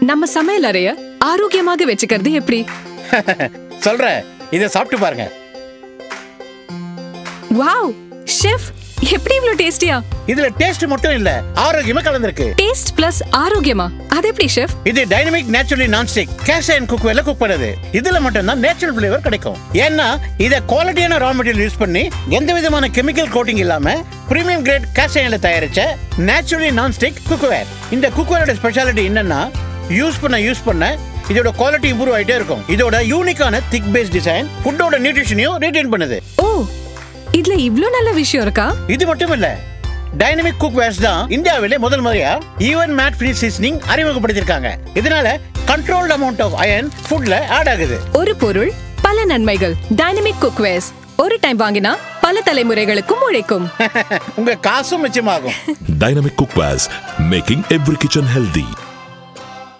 நம்ம சமையல் அறைய ஆரோக்கியமாக வச்சுக்கிறது எப்படி சொல்றேன் இதை சாப்பிட்டு பாருங்க வாவ் ஷெஃப் எப்படி இவ்ளோ டேஸ்டியா இதுல டேஸ்ட் மட்டும் இல்ல ஆரோக்கியமா கலந்திருக்கு டேஸ்ட் பிளஸ் ஆரோக்கியமா அது எப்படி ஷெஃப் இது dynamic naturally nonstick cast and குக்வேல குக் பண்ணுது இதுல மட்டும் தான் நேச்சுரல் ஃபிளேவர் கிடைக்கும் ஏன்னா இத குவாலிட்டியான ரா மெட்டீரியல் யூஸ் பண்ணி எந்த விதமான கெமிக்கல் கோட்டிங் இல்லாம பிரீமியம் கிரேட் கேஷ் அயன்ல தயாரிச்ச நேச்சுரலி நான்ஸ்டிக் குக்வேர் இந்த குக்வேரோட ஸ்பெஷாலிட்டி என்னன்னா யூஸ் பண்ண யூஸ் பண்ண இதோட குவாலிட்டி இம்ப்ரூவ் ஆயிட்டே இருக்கும் இதோட யூனிக்கான திக் பேஸ் டிசைன் ஃபுட்டோட நியூட்ரிஷனையும் ரீடைன் பண்ணுது ஓ இதுல இவ்ளோ நல்ல விஷயம் இருக்கா இது மட்டும் இல்ல டைனமிக் குக் வேர்ஸ் தான் இந்தியாவிலே முதல் முறையா ஈவன் மேட் ஃபினிஷ் சீசனிங் அறிமுகப்படுத்தியிருக்காங்க இதனால கண்ட்ரோல்ட் அமௌண்ட் ஆஃப் அயன் ஃபுட்ல ஆட் ஆகுது ஒரு பொருள் பல நன்மைகள் டைனமிக் குக்வேர்ஸ் ஒரு டைம் வாங்கினா பல தலைமுறைகளுக்கும் உழைக்கும் உங்க காசும் மிச்சமாகும் Dynamic Cookwares, making every kitchen healthy.